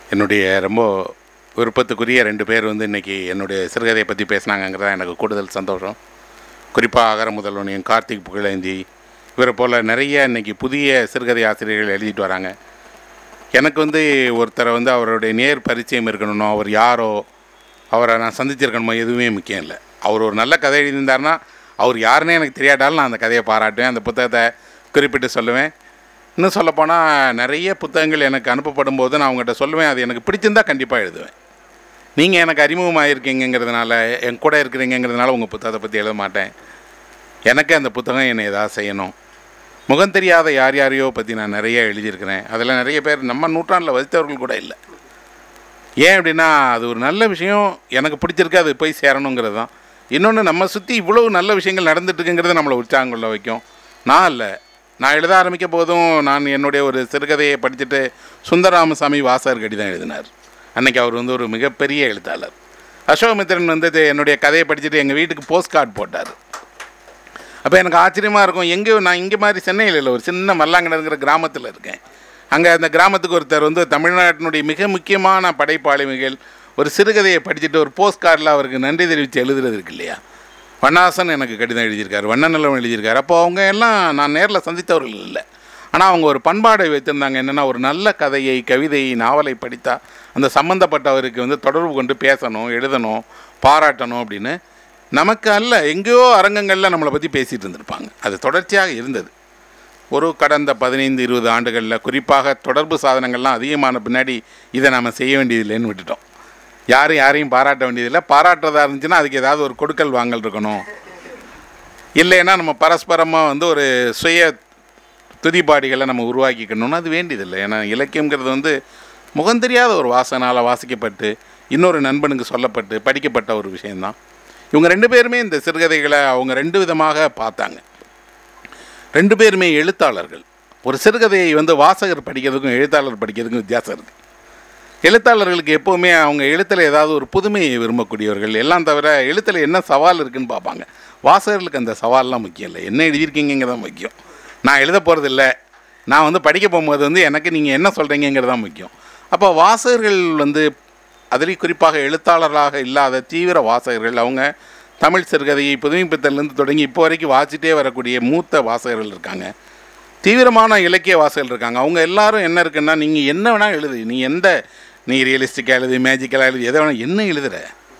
என்னுடைய ரொம்ப விருப்பத்துக்குரிய ரெண்டு பேர் வந்து இன்றைக்கி என்னுடைய சிறுகதையை பற்றி பேசினாங்கங்கிறதா எனக்கு கூடுதல் சந்தோஷம் குறிப்பாக அகர முதல்வனையும் கார்த்திக் புகழேந்தி இவரை போல் நிறைய இன்றைக்கி புதிய சிறுகதை ஆசிரியர்கள் எழுதிட்டு வராங்க எனக்கு வந்து ஒருத்தரை வந்து அவருடைய நேர் பரிச்சயம் இருக்கணுமோ அவர் யாரோ அவரை நான் சந்திச்சிருக்கணுமோ எதுவுமே முக்கியம் இல்லை அவர் ஒரு நல்ல கதை எழுதியிருந்தாருன்னா அவர் யாருன்னே எனக்கு தெரியாட்டாலும் நான் அந்த கதையை பாராட்டுவேன் அந்த புத்தகத்தை குறிப்பிட்டு சொல்லுவேன் இன்னும் சொல்லப்போனால் நிறைய புத்தகங்கள் எனக்கு அனுப்பப்படும் போது நான் அவங்ககிட்ட சொல்லுவேன் அது எனக்கு பிடிச்சிருந்தா கண்டிப்பாக எழுதுவேன் நீங்கள் எனக்கு அறிமுகமாகிருக்கீங்கிறதுனால என் கூட இருக்கிறீங்கிறதுனால உங்கள் புத்தகத்தை பற்றி எழுத மாட்டேன் எனக்கு அந்த புத்தகம் என்னை ஏதாவது செய்யணும் முகம் தெரியாத யார் யாரையோ பற்றி நான் நிறைய எழுதியிருக்கிறேன் அதில் நிறைய பேர் நம்ம நூற்றாண்டில் வசித்தவர்கள் கூட இல்லை ஏன் அப்படின்னா அது ஒரு நல்ல விஷயம் எனக்கு பிடிச்சிருக்கு அது போய் சேரணுங்கிறது தான் இன்னொன்று நம்ம சுற்றி இவ்வளவு நல்ல விஷயங்கள் நடந்துட்டுருக்குங்கிறது நம்மளை உற்சாகம் கொள்ள வைக்கும் நான் இல்லை நான் எழுத ஆரம்பிக்க போதும் நான் என்னுடைய ஒரு சிறுகதையை படிச்சுட்டு சுந்தரராமசாமி வாசகர் கடி தான் எழுதினார் அன்னைக்கு அவர் வந்து ஒரு மிகப்பெரிய எழுத்தாளர் அசோகமித்திரன் வந்து இது என்னுடைய கதையை படிச்சுட்டு எங்கள் வீட்டுக்கு போஸ்ட் கார்டு போட்டார் அப்போ எனக்கு ஆச்சரியமாக இருக்கும் எங்கேயோ நான் இங்கே மாதிரி சென்னையில் இல்லை ஒரு சின்ன மல்லாங்கடங்கிற கிராமத்தில் இருக்கேன் அங்கே அந்த கிராமத்துக்கு ஒருத்தர் வந்து தமிழ்நாட்டினுடைய மிக முக்கியமான படைப்பாளிமைகள் ஒரு சிறுகதையை படிச்சுட்டு ஒரு போஸ்ட் கார்டில் அவருக்கு நன்றி தெரிவித்து எழுதுறது இருக்கு இல்லையா வண்ணாசன் எனக்கு கடிதம் எழுதியிருக்காரு வண்ணநலம் எழுதியிருக்காரு அப்போ அவங்க எல்லாம் நான் நேரில் சந்தித்தவர்கள் இல்லை ஆனால் அவங்க ஒரு பண்பாடை வைத்திருந்தாங்க என்னென்னா ஒரு நல்ல கதையை கவிதையை நாவலை படித்தா அந்த சம்மந்தப்பட்டவருக்கு வந்து தொடர்பு கொண்டு பேசணும் எழுதணும் பாராட்டணும் அப்படின்னு நமக்கு அல்ல எங்கேயோ அரங்கங்களில் நம்மளை பற்றி பேசிகிட்டு இருந்திருப்பாங்க அது தொடர்ச்சியாக இருந்தது ஒரு கடந்த பதினைந்து இருபது ஆண்டுகளில் குறிப்பாக தொடர்பு சாதனங்கள்லாம் அதிகமான பின்னாடி இதை நம்ம செய்ய வேண்டியதில்லைன்னு விட்டுட்டோம் யாரும் யாரையும் பாராட்ட வேண்டியதில்லை பாராட்டுறதா இருந்துச்சுன்னா அதுக்கு ஏதாவது ஒரு கொடுக்கல் வாங்கல் இருக்கணும் இல்லைன்னா நம்ம பரஸ்பரமாக வந்து ஒரு சுய துதிப்பாடிகளை நம்ம உருவாக்கிக்கணும்னு அது வேண்டியதில்லை ஏன்னா இலக்கியங்கிறது வந்து முகம் தெரியாத ஒரு வாசனால் வாசிக்கப்பட்டு இன்னொரு நண்பனுக்கு சொல்லப்பட்டு படிக்கப்பட்ட ஒரு விஷயந்தான் இவங்க ரெண்டு பேருமே இந்த சிறுகதைகளை அவங்க ரெண்டு விதமாக பார்த்தாங்க ரெண்டு பேருமே எழுத்தாளர்கள் ஒரு சிறுகதையை வந்து வாசகர் படிக்கிறதுக்கும் எழுத்தாளர் படிக்கிறதுக்கும் வித்தியாசம் இருக்குது எழுத்தாளர்களுக்கு எப்போவுமே அவங்க எழுத்தில் ஏதாவது ஒரு புதுமையை விரும்பக்கூடியவர்கள் எல்லாம் தவிர எழுத்தில் என்ன சவால் இருக்குன்னு பார்ப்பாங்க வாசகர்களுக்கு அந்த சவால்லாம் முக்கியம் இல்லை என்ன எழுதியிருக்கீங்கிறது தான் முக்கியம் நான் எழுத போகிறதில்ல நான் வந்து படிக்க போகும்போது வந்து எனக்கு நீங்கள் என்ன சொல்கிறீங்கிறது தான் முக்கியம் அப்போ வாசகர்கள் வந்து அதில் குறிப்பாக எழுத்தாளர்களாக இல்லாத தீவிர வாசகர்கள் அவங்க தமிழ் சிறுகதையை புதுமைப்பித்தலேருந்து தொடங்கி இப்போ வரைக்கும் வாசிட்டே வரக்கூடிய மூத்த வாசகர்கள் இருக்காங்க தீவிரமான இலக்கிய வாசகர்கள் இருக்காங்க அவங்க எல்லாரும் என்ன இருக்குன்னா நீங்கள் என்ன வேணால் எழுது நீ எந்த நீ ரியலிஸ்டிக்காக எழுது மேஜிக்கலாக எழுது எதை வேணால் என்ன எழுதுற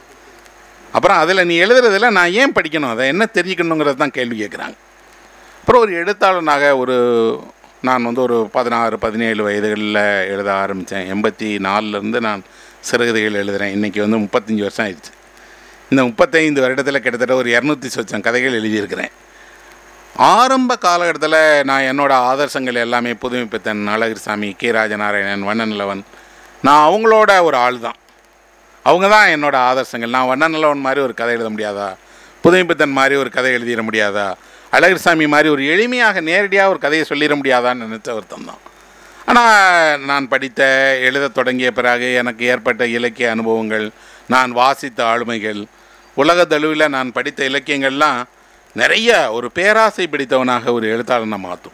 அப்புறம் அதில் நீ எழுதுறதில் நான் ஏன் படிக்கணும் அதை என்ன தெரிஞ்சுக்கணுங்கிறது தான் கேள்வி கேட்குறாங்க அப்புறம் ஒரு எழுத்தாளனாக ஒரு நான் வந்து ஒரு பதினாறு பதினேழு வயதுகளில் எழுத ஆரம்பித்தேன் எண்பத்தி நாலுலேருந்து நான் சிறுகதைகள் எழுதுகிறேன் இன்றைக்கி வந்து முப்பத்தஞ்சு வருஷம் ஆயிடுச்சு இந்த முப்பத்தைந்து வருடத்தில் கிட்டத்தட்ட ஒரு இரநூத்தி சொச்சம் கதைகள் எழுதியிருக்கிறேன் ஆரம்ப காலகட்டத்தில் நான் என்னோடய ஆதர்சங்கள் எல்லாமே புதுமைப்பித்தன் அழகிரிசாமி கே ராஜநாராயணன் வண்ணநிலவன் நான் அவங்களோட ஒரு ஆள் தான் அவங்க தான் என்னோடய ஆதர்சங்கள் நான் வண்ணநிலவன் மாதிரி ஒரு கதை எழுத முடியாதா புதுமைப்பித்தன் மாதிரி ஒரு கதை எழுதிட முடியாதா அழகிரிசாமி மாதிரி ஒரு எளிமையாக நேரடியாக ஒரு கதையை சொல்லிட முடியாதான்னு நினச்ச ஒருத்தன் தான் ஆனால் நான் படித்த எழுத தொடங்கிய பிறகு எனக்கு ஏற்பட்ட இலக்கிய அனுபவங்கள் நான் வாசித்த ஆளுமைகள் உலகத்தழுவில் நான் படித்த இலக்கியங்கள்லாம் நிறைய ஒரு பேராசை பிடித்தவனாக ஒரு எழுத்தாளனை மாற்றும்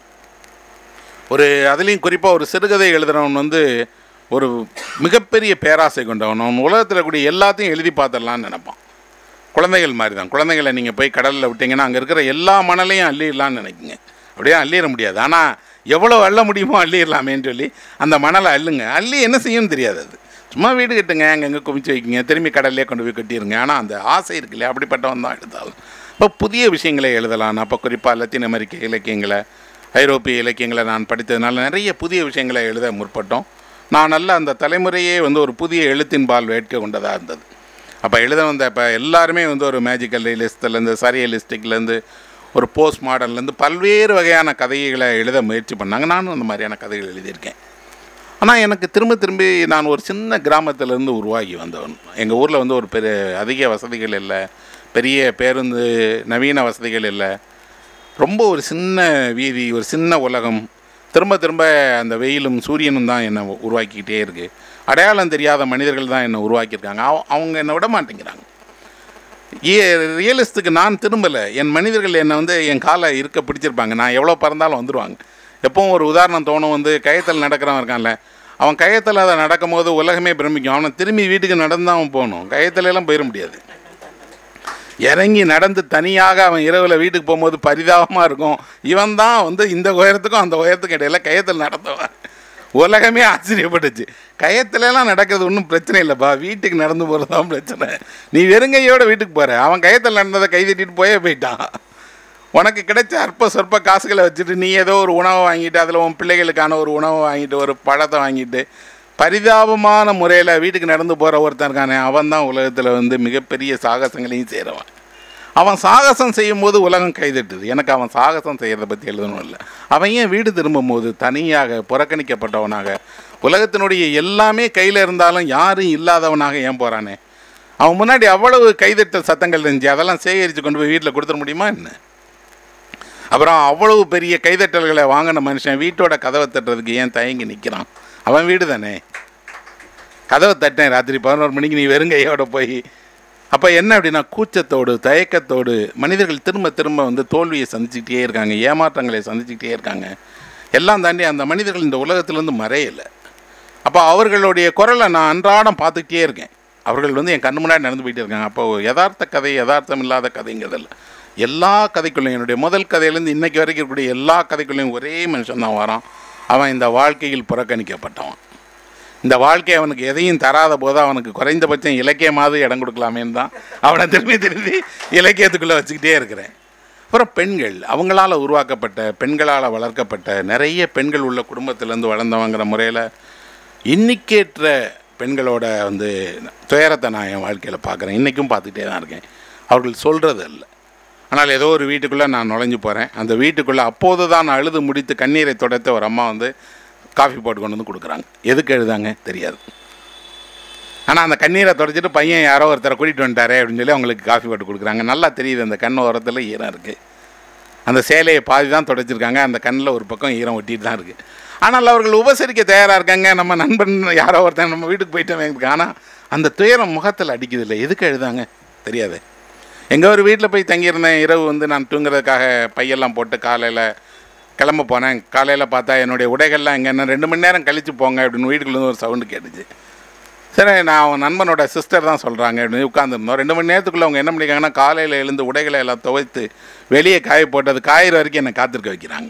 ஒரு அதுலேயும் குறிப்பாக ஒரு சிறுகதை எழுதுகிறவன் வந்து ஒரு மிகப்பெரிய பேராசை கொண்டவன் அவன் உலகத்தில் கூடிய எல்லாத்தையும் எழுதி பார்த்துடலான்னு நினைப்பான் குழந்தைகள் மாதிரி தான் குழந்தைகளை நீங்கள் போய் கடலில் விட்டிங்கன்னா அங்கே இருக்கிற எல்லா மணலையும் அள்ளிடலான்னு நினைக்குங்க அப்படியே அள்ளிட முடியாது ஆனால் எவ்வளோ அள்ள முடியுமோ அள்ளிடலாமேன்னு சொல்லி அந்த மணலை அள்ளுங்க அள்ளி என்ன செய்யும்னு தெரியாது அது சும்மா வீடு கட்டுங்க அங்கங்கே குமிச்சு வைக்கிங்க திரும்பி கடல்லே கொண்டு போய் கட்டிடுங்க ஆனால் அந்த ஆசை இருக்கு இல்லையா அப்படிப்பட்டவன் தான் எழுதாலும் இப்போ புதிய விஷயங்களை எழுதலாம் அப்போ குறிப்பாக லத்தீன் அமெரிக்க இலக்கியங்களை ஐரோப்பிய இலக்கியங்களை நான் படித்ததுனால நிறைய புதிய விஷயங்களை எழுத முற்பட்டோம் நான் நல்ல அந்த தலைமுறையே வந்து ஒரு புதிய எழுத்தின் பால் வேட்கை கொண்டதாக இருந்தது அப்போ எழுத வந்த இப்போ எல்லாருமே வந்து ஒரு மேஜிக்கல் ரியலிஸ்ட்லேருந்து சரியலிஸ்டிக்லேருந்து ஒரு போஸ்ட் மாடர்ன்லேருந்து பல்வேறு வகையான கதைகளை எழுத முயற்சி பண்ணாங்க நானும் அந்த மாதிரியான கதைகள் எழுதியிருக்கேன் ஆனால் எனக்கு திரும்ப திரும்பி நான் ஒரு சின்ன கிராமத்திலேருந்து உருவாகி வந்தவன் எங்கள் ஊரில் வந்து ஒரு பெரிய அதிக வசதிகள் இல்லை பெரிய பேருந்து நவீன வசதிகள் இல்லை ரொம்ப ஒரு சின்ன வீதி ஒரு சின்ன உலகம் திரும்ப திரும்ப அந்த வெயிலும் சூரியனும் தான் என்னை உருவாக்கிக்கிட்டே இருக்குது அடையாளம் தெரியாத மனிதர்கள் தான் என்னை உருவாக்கியிருக்காங்க அவ- அவங்க என்னை விட மாட்டேங்கிறாங்க ஏ ரியலிஸ்ட்டுக்கு நான் திரும்பலை என் மனிதர்கள் என்னை வந்து என் காலை இருக்க பிடிச்சிருப்பாங்க நான் எவ்வளோ பறந்தாலும் வந்துடுவாங்க எப்பவும் ஒரு உதாரணம் தோணும் வந்து கயத்தில் நடக்கிறவன் இருக்கான்ல அவன் கயத்தில் அதை நடக்கும்போது உலகமே பிரமிக்கும் அவனை திரும்பி வீட்டுக்கு நடந்து தான் அவன் போகணும் கயத்துல எல்லாம் போயிட முடியாது இறங்கி நடந்து தனியாக அவன் இரவில் வீட்டுக்கு போகும்போது பரிதாபமாக இருக்கும் இவன் தான் வந்து இந்த உயரத்துக்கும் அந்த உயரத்துக்கும் இடையில கயத்தில் நடந்தவன் உலகமே ஆச்சரியப்பட்டுச்சு கயத்துலலாம் நடக்கிறது ஒன்றும் பிரச்சனை இல்லைப்பா வீட்டுக்கு நடந்து போகிறது தான் பிரச்சனை நீ வெறுங்கையோட வீட்டுக்கு போகிற அவன் கயத்தில் நடந்ததை கை தட்டிட்டு போயே போயிட்டான் உனக்கு கிடைச்ச அற்ப சொற்ப காசுகளை வச்சுட்டு நீ ஏதோ ஒரு உணவை வாங்கிட்டு அதில் உன் பிள்ளைகளுக்கான ஒரு உணவை வாங்கிட்டு ஒரு பழத்தை வாங்கிட்டு பரிதாபமான முறையில் வீட்டுக்கு நடந்து போகிற ஒருத்தன் இருக்கானே அவன் தான் உலகத்தில் வந்து மிகப்பெரிய சாகசங்களையும் செய்கிறவன் அவன் சாகசம் செய்யும்போது உலகம் கைதட்டுது எனக்கு அவன் சாகசம் செய்கிறத பற்றி எழுதணும் இல்லை அவன் ஏன் வீடு திரும்பும்போது தனியாக புறக்கணிக்கப்பட்டவனாக உலகத்தினுடைய எல்லாமே கையில் இருந்தாலும் யாரும் இல்லாதவனாக ஏன் போகிறானே அவன் முன்னாடி அவ்வளவு கைதட்டல் சத்தங்கள் இருந்துச்சு அதெல்லாம் சேகரித்து கொண்டு போய் வீட்டில் கொடுத்துட முடியுமா என்ன அப்புறம் அவ்வளவு பெரிய கைதட்டல்களை வாங்கின மனுஷன் வீட்டோட கதவை தட்டுறதுக்கு ஏன் தயங்கி நிற்கிறான் அவன் வீடு தானே கதவை தட்டேன் ராத்திரி பதினோரு மணிக்கு நீ வெறுங்கையோட போய் அப்போ என்ன அப்படின்னா கூச்சத்தோடு தயக்கத்தோடு மனிதர்கள் திரும்ப திரும்ப வந்து தோல்வியை சந்திச்சுக்கிட்டே இருக்காங்க ஏமாற்றங்களை சந்திச்சுக்கிட்டே இருக்காங்க எல்லாம் தாண்டி அந்த மனிதர்கள் இந்த உலகத்திலேருந்து மறையலை அப்போ அவர்களுடைய குரலை நான் அன்றாடம் பார்த்துக்கிட்டே இருக்கேன் அவர்கள் வந்து என் கண்ணு முன்னாடி நடந்து போயிட்டே இருக்காங்க அப்போ யதார்த்த கதை யதார்த்தம் இல்லாத கதைங்கிறதில்ல எல்லா கதைக்குள்ளையும் என்னுடைய முதல் கதையிலேருந்து இன்னைக்கு வரைக்கும் இருக்கக்கூடிய எல்லா கதைக்குள்ளேயும் ஒரே மனுஷன் தான் வரான் அவன் இந்த வாழ்க்கையில் புறக்கணிக்கப்பட்டவன் இந்த வாழ்க்கை அவனுக்கு எதையும் தராத போது அவனுக்கு குறைந்தபட்சம் இலக்கியமாவது இடம் கொடுக்கலாமேன்னு தான் அவனை திரும்பி திரும்பி இலக்கியத்துக்குள்ளே வச்சுக்கிட்டே இருக்கிறேன் அப்புறம் பெண்கள் அவங்களால் உருவாக்கப்பட்ட பெண்களால் வளர்க்கப்பட்ட நிறைய பெண்கள் உள்ள குடும்பத்திலேருந்து வளர்ந்தவங்கிற முறையில் இன்னிக்கேற்ற பெண்களோட வந்து துயரத்தை நான் என் வாழ்க்கையில் பார்க்குறேன் இன்றைக்கும் பார்த்துக்கிட்டே தான் இருக்கேன் அவர்கள் சொல்கிறது இல்லை ஆனால் ஏதோ ஒரு வீட்டுக்குள்ளே நான் நுழைஞ்சு போகிறேன் அந்த வீட்டுக்குள்ளே அப்போது தான் அழுது முடித்து கண்ணீரை தொடர்த்த ஒரு அம்மா வந்து காஃபி போட்டு கொண்டு வந்து கொடுக்குறாங்க எதுக்கு எழுதாங்க தெரியாது ஆனால் அந்த கண்ணீரை தொடச்சிட்டு பையன் யாரோ ஒருத்தரை கூட்டிகிட்டு வந்துட்டாரே அப்படின்னு சொல்லி அவங்களுக்கு காஃபி போட்டு கொடுக்குறாங்க நல்லா தெரியுது அந்த கண் ஓரத்தில் ஈரம் இருக்குது அந்த சேலையை பாதி தான் தொடச்சிருக்காங்க அந்த கண்ணில் ஒரு பக்கம் ஈரம் ஒட்டிட்டு தான் இருக்குது ஆனால் அவர்கள் உபசரிக்க தயாராக இருக்காங்க நம்ம நண்பன் யாரோ ஒருத்தன் நம்ம வீட்டுக்கு போயிட்டோம் ஆனால் அந்த துயரம் முகத்தில் அடிக்குது இல்லை எதுக்கு எழுதாங்க தெரியாது எங்கள் ஒரு வீட்டில் போய் தங்கியிருந்தேன் இரவு வந்து நான் தூங்குறதுக்காக பையெல்லாம் போட்டு காலையில் கிளம்ப போனேன் காலையில் பார்த்தா என்னுடைய உடைகள்லாம் எங்கே என்ன ரெண்டு மணி நேரம் கழித்து போங்க அப்படின்னு வீட்டுக்குள்ளேருந்து ஒரு சவுண்டு கேட்டுச்சு சரி நான் அவன் நண்பனோட சிஸ்டர் தான் சொல்கிறாங்க அப்படின்னு உட்காந்துருந்தோம் ரெண்டு மணி நேரத்துக்குள்ளே அவங்க என்ன பண்ணிக்காங்கன்னா காலையில் எழுந்து உடைகளை எல்லாம் துவைத்து வெளியே காய போட்டு அது காயிற வரைக்கும் என்னை காத்திருக்க வைக்கிறாங்க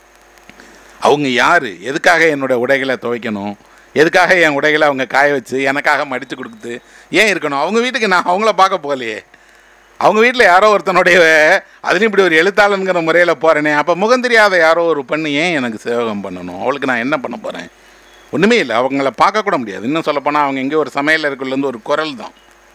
அவங்க யார் எதுக்காக என்னோடய உடைகளை துவைக்கணும் எதுக்காக என் உடைகளை அவங்க காய வச்சு எனக்காக மடித்து கொடுக்குது ஏன் இருக்கணும் அவங்க வீட்டுக்கு நான் அவங்கள பார்க்க போகலையே அவங்க வீட்டில் யாரோ ஒருத்தனுடைய அதுலேயும் இப்படி ஒரு எழுத்தாளனுங்கிற முறையில் போகிறேனே அப்போ முகம் தெரியாத யாரோ ஒரு பெண்ணு ஏன் எனக்கு சேவகம் பண்ணணும் அவளுக்கு நான் என்ன பண்ண போகிறேன் ஒன்றுமே இல்லை அவங்கள பார்க்கக்கூட முடியாது இன்னும் சொல்லப்போனால் அவங்க எங்கேயோ ஒரு சமையல் இருக்குள்ளேருந்து ஒரு குரல் தான்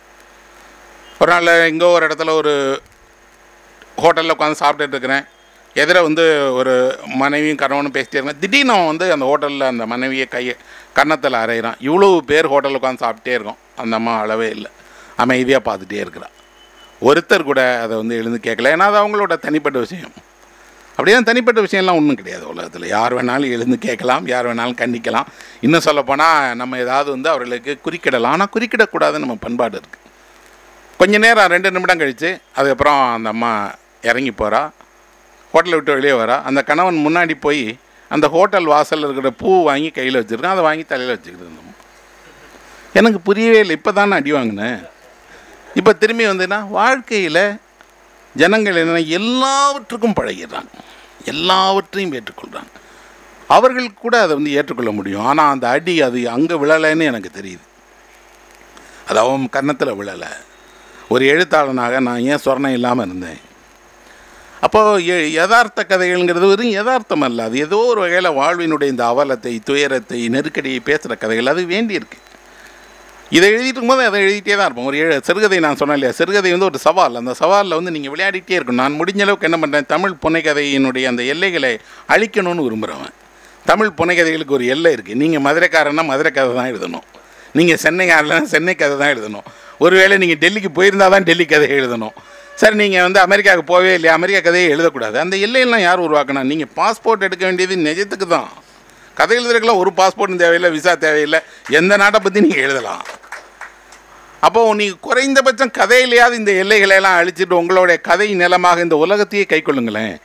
ஒரு நாள் எங்கோ ஒரு இடத்துல ஒரு ஹோட்டலில் உட்காந்து சாப்பிட்டுட்டு இருக்கிறேன் எதிர வந்து ஒரு மனைவியும் கணவனும் பேசிட்டே இருக்காங்க திடீர்னு அவன் வந்து அந்த ஹோட்டலில் அந்த மனைவியை கையை கன்னத்தில் அரைகிறான் இவ்வளவு பேர் ஹோட்டலில் உட்காந்து சாப்பிட்டே இருக்கோம் அந்த அம்மா அளவே இல்லை அமைதியாக பார்த்துட்டே இருக்கிறான் ஒருத்தர் கூட அதை வந்து எழுந்து கேட்கல ஏன்னா அது அவங்களோட தனிப்பட்ட விஷயம் அப்படியே தனிப்பட்ட விஷயம்லாம் ஒன்றும் கிடையாது உலகத்தில் யார் வேணாலும் எழுந்து கேட்கலாம் யார் வேணாலும் கண்டிக்கலாம் இன்னும் சொல்லப்போனால் நம்ம ஏதாவது வந்து அவர்களுக்கு குறுக்கிடலாம் ஆனால் குறுக்கிடக்கூடாதுன்னு நம்ம பண்பாடு இருக்குது கொஞ்ச நேரம் ரெண்டு நிமிடம் கழித்து அதுக்கப்புறம் அந்த அம்மா இறங்கி போகிறா ஹோட்டலை விட்டு வெளியே வரா அந்த கணவன் முன்னாடி போய் அந்த ஹோட்டல் வாசலில் இருக்கிற பூ வாங்கி கையில் வச்சுருக்கேன் அதை வாங்கி தலையில் வச்சுக்கிட்டு இருந்தோம் எனக்கு புரியவே இல்லை இப்போ தானே அடி வாங்கினேன் இப்போ திரும்பி வந்துன்னா வாழ்க்கையில் ஜனங்கள் என்ன எல்லாவற்றுக்கும் பழகிடுறாங்க எல்லாவற்றையும் ஏற்றுக்கொள்கிறாங்க அவர்கள் கூட அதை வந்து ஏற்றுக்கொள்ள முடியும் ஆனால் அந்த அடி அது அங்கே விழலைன்னு எனக்கு தெரியுது அது அவன் கன்னத்தில் விழலை ஒரு எழுத்தாளனாக நான் ஏன் சொர்ணம் இல்லாமல் இருந்தேன் அப்போது எ யதார்த்த கதைகள்ங்கிறது வெறும் யதார்த்தம் அல்ல அது ஏதோ ஒரு வகையில் வாழ்வினுடைய இந்த அவலத்தை துயரத்தை நெருக்கடியை பேசுகிற கதைகள் அது வேண்டியிருக்கு இதை எழுதிட்டு இருக்கும்போது அதை எழுதிட்டே தான் இருப்போம் ஒரு ஏழு சிறுகதை நான் சொன்னேன் இல்லையா சிறுகதை வந்து ஒரு சவால் அந்த சவாலில் வந்து நீங்கள் விளையாடிட்டே இருக்கணும் நான் முடிஞ்ச அளவுக்கு என்ன பண்ணுறேன் தமிழ் புனைக்கதையினுடைய அந்த எல்லைகளை அழிக்கணும்னு விரும்புகிறவன் தமிழ் புனைக்கதைகளுக்கு ஒரு எல்லை இருக்குது நீங்கள் மதுரைக்காரன்னா மதுரை கதை தான் எழுதணும் நீங்கள் சென்னைக்காரனா சென்னை கதை தான் எழுதணும் ஒருவேளை நீங்கள் டெல்லிக்கு போயிருந்தால் தான் டெல்லி கதை எழுதணும் சார் நீங்கள் வந்து அமெரிக்காவுக்கு போவே இல்லையா அமெரிக்கா கதையை எழுதக்கூடாது அந்த எல்லையெல்லாம் யார் உருவாக்கணும் நீங்கள் பாஸ்போர்ட் எடுக்க வேண்டியது நிஜத்துக்கு தான் கதை எழுதுறதுக்கெல்லாம் ஒரு பாஸ்போர்ட்டும் தேவையில்லை விசா தேவையில்லை எந்த நாட்டை பற்றி நீங்கள் எழுதலாம் அப்போ நீங்கள் குறைந்தபட்சம் கதையிலையாவது இந்த எல்லைகளை எல்லாம் அழிச்சிட்டு உங்களுடைய கதை நிலமாக இந்த உலகத்தையே கை கொள்ளுங்களேன்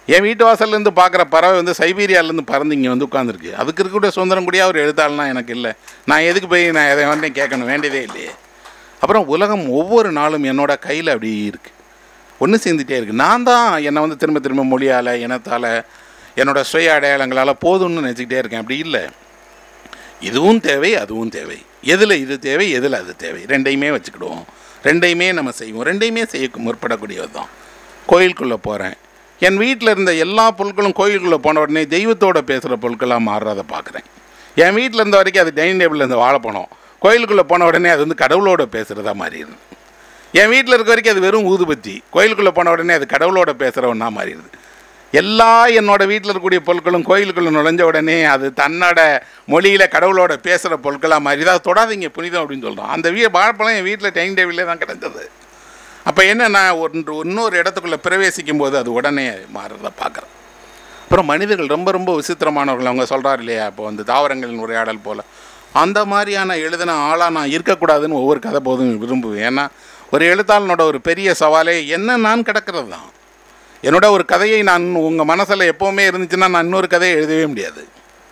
என் வீட்டு வாசல்லேருந்து பார்க்குற பறவை வந்து சைபீரியாவிலேருந்து பறந்து இங்கே வந்து உட்காந்துருக்கு அதுக்கு இருக்கக்கூடிய சுதந்திரம் கூடிய ஒரு எழுத்தாளனா எனக்கு இல்லை நான் எதுக்கு போய் நான் எதை வந்து கேட்கணும் வேண்டியதே இல்லையே அப்புறம் உலகம் ஒவ்வொரு நாளும் என்னோட கையில் அப்படி இருக்குது ஒன்று சேர்ந்துட்டே இருக்குது நான் தான் என்னை வந்து திரும்ப திரும்ப மொழியால் இனத்தால் என்னோட சுய அடையாளங்களால் போதும்னு நினச்சிக்கிட்டே இருக்கேன் அப்படி இல்லை இதுவும் தேவை அதுவும் தேவை எதில் இது தேவை எதில் அது தேவை ரெண்டையுமே வச்சுக்கிடுவோம் ரெண்டையுமே நம்ம செய்வோம் ரெண்டையுமே செய்ய முற்படக்கூடியது தான் கோயிலுக்குள்ளே போகிறேன் என் வீட்டில் இருந்த எல்லா பொருட்களும் கோயிலுக்குள்ளே போன உடனே தெய்வத்தோட பேசுகிற பொருட்களாக மாறுறதை பார்க்குறேன் என் வீட்டில் இருந்த வரைக்கும் அது டைனிங் டேபிளில் இருந்த வாழைப்பழம் கோயிலுக்குள்ளே போன உடனே அது வந்து கடவுளோட பேசுகிறதா மாறிடுது என் வீட்டில் இருக்க வரைக்கும் அது வெறும் ஊதுபத்தி கோயிலுக்குள்ளே போன உடனே அது கடவுளோட பேசுகிறவனா மாறிடுது எல்லா என்னோட வீட்டில் இருக்கக்கூடிய பொருட்களும் கோயிலுக்குள்ளே நுழைஞ்ச உடனே அது தன்னோட மொழியில் கடவுளோட பேசுகிற பொருட்களாக மாறி அதை தொடாதீங்க புனிதம் அப்படின்னு சொல்கிறோம் அந்த வீ வாழைப்பழம் என் வீட்டில் டைனிங் டேபிளே தான் கிடந்தது அப்போ என்ன நான் ஒன்று இன்னொரு இடத்துக்குள்ளே பிரவேசிக்கும் போது அது உடனே மாறுறத பார்க்குறேன் அப்புறம் மனிதர்கள் ரொம்ப ரொம்ப விசித்திரமானவர்கள் அவங்க சொல்கிறார் இல்லையா இப்போ வந்து தாவரங்களின் உரையாடல் போல் அந்த மாதிரியான எழுதின ஆளாக நான் இருக்கக்கூடாதுன்னு ஒவ்வொரு கதை போதும் விரும்புவேன் ஏன்னா ஒரு எழுத்தாளனோட ஒரு பெரிய சவாலே என்ன நான் கிடக்கிறது தான் என்னோட ஒரு கதையை நான் உங்கள் மனசில் எப்போவுமே இருந்துச்சுன்னா நான் இன்னொரு கதையை எழுதவே முடியாது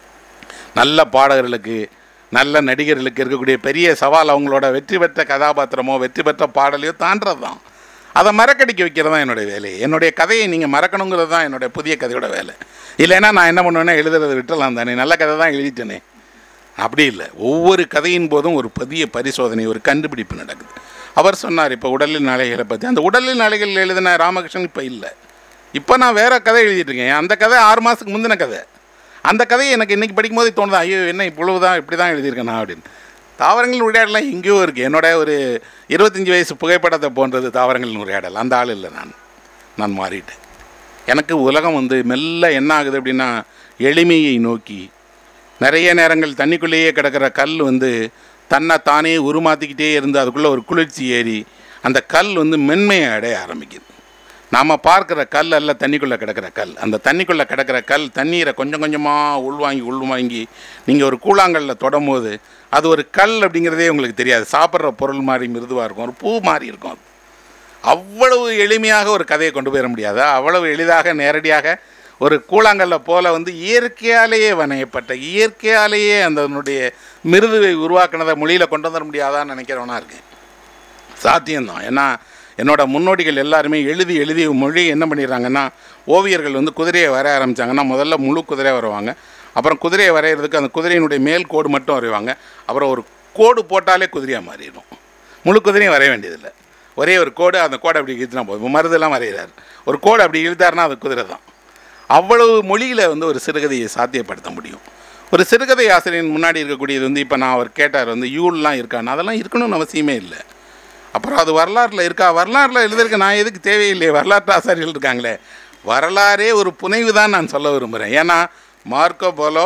நல்ல பாடகர்களுக்கு நல்ல நடிகர்களுக்கு இருக்கக்கூடிய பெரிய சவால் அவங்களோட வெற்றி பெற்ற கதாபாத்திரமோ வெற்றி பெற்ற பாடலையோ தாண்டது தான் அதை மறக்கடிக்க வைக்கிறது தான் என்னுடைய வேலை என்னுடைய கதையை நீங்கள் மறக்கணுங்கிறது தான் என்னுடைய புதிய கதையோட வேலை இல்லைன்னா நான் என்ன பண்ணுவேன்னா எழுதுறதை விட்டுலாம் தானே நல்ல கதை தான் எழுதிட்டேனே அப்படி இல்லை ஒவ்வொரு கதையின் போதும் ஒரு புதிய பரிசோதனை ஒரு கண்டுபிடிப்பு நடக்குது அவர் சொன்னார் இப்போ உடலில் நாளைகளை பற்றி அந்த உடலில் நாளைகள் எழுதின ராமகிருஷ்ணன் இப்போ இல்லை இப்போ நான் வேற கதை எழுதிட்டு இருக்கேன் அந்த கதை ஆறு மாதத்துக்கு முந்தின கதை அந்த கதையை எனக்கு இன்றைக்கி படிக்கும்போது தோணுது ஐயோ என்ன இவ்வளவு தான் இப்படி தான் எழுதியிருக்கேன் நான் அப்படின்னு தாவரங்கள் உரையாடலாம் எங்கேயோ இருக்குது என்னோட ஒரு இருபத்தஞ்சி வயசு புகைப்படத்தை போன்றது தாவரங்களின் உரையாடல் அந்த ஆள் இல்லை நான் நான் மாறிட்டேன் எனக்கு உலகம் வந்து மெல்ல என்ன ஆகுது அப்படின்னா எளிமையை நோக்கி நிறைய நேரங்கள் தண்ணிக்குள்ளேயே கிடக்கிற கல் வந்து தன்னை தானே உருமாற்றிக்கிட்டே இருந்து அதுக்குள்ளே ஒரு குளிர்ச்சி ஏறி அந்த கல் வந்து மென்மையை அடைய ஆரம்பிக்குது நாம் பார்க்குற கல் அல்ல தண்ணிக்குள்ளே கிடக்கிற கல் அந்த தண்ணிக்குள்ளே கிடக்கிற கல் தண்ணீரை கொஞ்சம் கொஞ்சமாக உள்வாங்கி உள்வாங்கி நீங்கள் ஒரு கூழாங்கல்ல தொடும்போது அது ஒரு கல் அப்படிங்கிறதே உங்களுக்கு தெரியாது சாப்பிட்ற பொருள் மாதிரி மிருதுவாக இருக்கும் ஒரு பூ மாதிரி இருக்கும் அது அவ்வளவு எளிமையாக ஒரு கதையை கொண்டு போயிட முடியாதா அவ்வளவு எளிதாக நேரடியாக ஒரு கூழாங்கல்ல போல வந்து இயற்கையாலேயே வணையப்பட்ட இயற்கையாலேயே அதனுடைய மிருதுவை உருவாக்கினதை மொழியில் கொண்டு வந்துட முடியாதான்னு நினைக்கிறவனா இருக்கேன் சாத்தியம்தான் ஏன்னா என்னோட முன்னோடிகள் எல்லாருமே எழுதி எழுதி மொழி என்ன பண்ணிடுறாங்கன்னா ஓவியர்கள் வந்து குதிரையை வரைய ஆரம்பித்தாங்கன்னா முதல்ல முழு குதிரையை வரைவாங்க அப்புறம் குதிரையை வரைகிறதுக்கு அந்த குதிரையினுடைய மேல் கோடு மட்டும் வரைவாங்க அப்புறம் ஒரு கோடு போட்டாலே குதிரையாக மாறிடும் முழு குதிரையும் வரைய வேண்டியதில்லை ஒரே ஒரு கோடு அந்த கோடை அப்படி இழுத்துனா போதும் மருதெல்லாம் வரைகிறார் ஒரு கோடு அப்படி இழுத்தாருன்னா அது குதிரை தான் அவ்வளவு மொழியில் வந்து ஒரு சிறுகதையை சாத்தியப்படுத்த முடியும் ஒரு சிறுகதை ஆசிரியரின் முன்னாடி இருக்கக்கூடியது வந்து இப்போ நான் அவர் கேட்டார் வந்து யூல்லாம் இருக்கான்னு அதெல்லாம் இருக்கணும்னு அவசியமே இல்லை அப்புறம் அது வரலாற்றில் இருக்கா வரலாற்றில் எழுதிருக்க நான் எதுக்கு தேவையில்லையே வரலாற்று ஆசிரியர்கள் இருக்காங்களே வரலாறே ஒரு புனைவு தான் நான் சொல்ல விரும்புகிறேன் ஏன்னா மார்க்கோ போலோ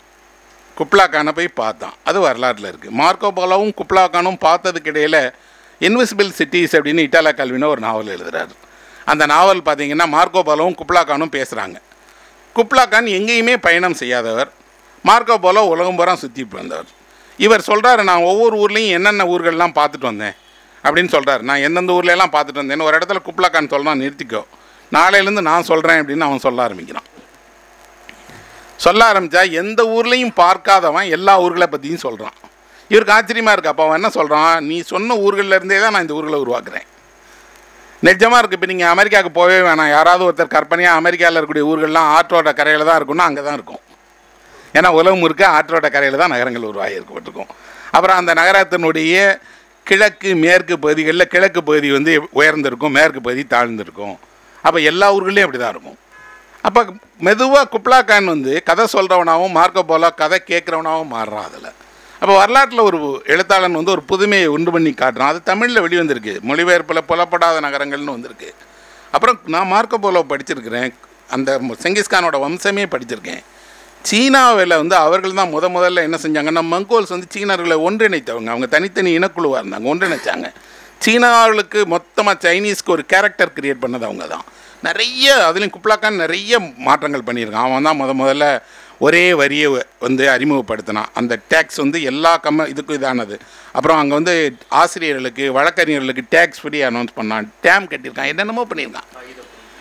குப்லாக்கானை போய் பார்த்தான் அது வரலாற்றில் இருக்குது மார்க்கோ போலோவும் குப்லாக்கானும் பார்த்ததுக்கு இடையில் இன்விசிபிள் சிட்டிஸ் அப்படின்னு இட்டாலா கல்வினோ ஒரு நாவல் எழுதுறாரு அந்த நாவல் பார்த்தீங்கன்னா மார்க்கோ போலோவும் குப்லாக்கானும் பேசுகிறாங்க குப்லாக்கான் எங்கேயுமே பயணம் செய்யாதவர் மார்க்கோ போலோ உலகம் பூரா சுற்றி வந்தவர் இவர் சொல்கிறாரு நான் ஒவ்வொரு ஊர்லேயும் என்னென்ன ஊர்கள்லாம் பார்த்துட்டு வந்தேன் அப்படின்னு சொல்கிறார் நான் எந்தெந்த ஊர்ல எல்லாம் பார்த்துட்டு வந்தேன்னு ஒரு இடத்துல குப்லாக்கான் சொல்லலாம் நிறுத்திக்கோ நாளையிலேருந்து நான் சொல்கிறேன் அப்படின்னு அவன் சொல்ல ஆரம்பிக்கிறான் சொல்ல ஆரம்பித்தா எந்த ஊர்லேயும் பார்க்காதவன் எல்லா ஊர்களை பற்றியும் சொல்கிறான் இவருக்கு ஆச்சரியமாக இருக்கு அப்போ அவன் என்ன சொல்கிறான் நீ சொன்ன ஊர்களில் இருந்தே தான் நான் இந்த ஊர்களை உருவாக்குறேன் நிஜமாக இருக்குது இப்போ நீங்கள் அமெரிக்காவுக்கு போகவே வேணாம் யாராவது ஒருத்தர் கற்பனையாக அமெரிக்காவில் இருக்கக்கூடிய ஊர்கள்லாம் ஆற்றோட கரையில் தான் இருக்குன்னா அங்கே தான் இருக்கும் ஏன்னா உலகம் முழுக்க ஆற்றோட கரையில் தான் நகரங்கள் உருவாகி இருக்கப்பட்டிருக்கும் அப்புறம் அந்த நகரத்தினுடைய கிழக்கு மேற்கு பகுதிகளில் கிழக்கு பகுதி வந்து உயர்ந்திருக்கும் மேற்கு பகுதி தாழ்ந்திருக்கும் அப்போ எல்லா ஊர்களையும் அப்படி தான் இருக்கும் அப்போ மெதுவாக குப்லாக்கான் வந்து கதை சொல்கிறவனாகவும் மார்க்கோ போலோ கதை கேட்குறவனாகவும் மாறுறான் அதில் அப்போ வரலாற்றில் ஒரு எழுத்தாளன் வந்து ஒரு புதுமையை உண்டு பண்ணி காட்டுறான் அது தமிழில் வெளிவந்திருக்கு மொழிபெயர்ப்பில் புலப்படாத நகரங்கள்னு வந்திருக்கு அப்புறம் நான் மார்க்கோ போலோ படிச்சிருக்கிறேன் அந்த செங்கிஸ்கானோட வம்சமே படிச்சிருக்கேன் சீனாவில் வந்து அவர்கள் தான் முத முதல்ல என்ன செஞ்சாங்கன்னா மங்கோல்ஸ் வந்து சீனர்களை ஒன்றிணைத்தவங்க அவங்க தனித்தனி இனக்குழுவாக இருந்தாங்க ஒன்றிணைச்சாங்க சீனாவுக்கு மொத்தமாக சைனீஸ்க்கு ஒரு கேரக்டர் கிரியேட் பண்ணது அவங்க தான் நிறைய அதுலேயும் குப்லாக்கான் நிறைய மாற்றங்கள் பண்ணியிருக்கான் அவன் தான் முத முதல்ல ஒரே வரியை வந்து அறிமுகப்படுத்தினான் அந்த டேக்ஸ் வந்து எல்லா கம்ம இதுக்கும் இதானது அப்புறம் அங்கே வந்து ஆசிரியர்களுக்கு வழக்கறிஞர்களுக்கு டேக்ஸ் ஃப்ரீ அனௌன்ஸ் பண்ணான் டேம் கட்டியிருக்கான் என்னென்னமோ பண்ணியிருக்கான்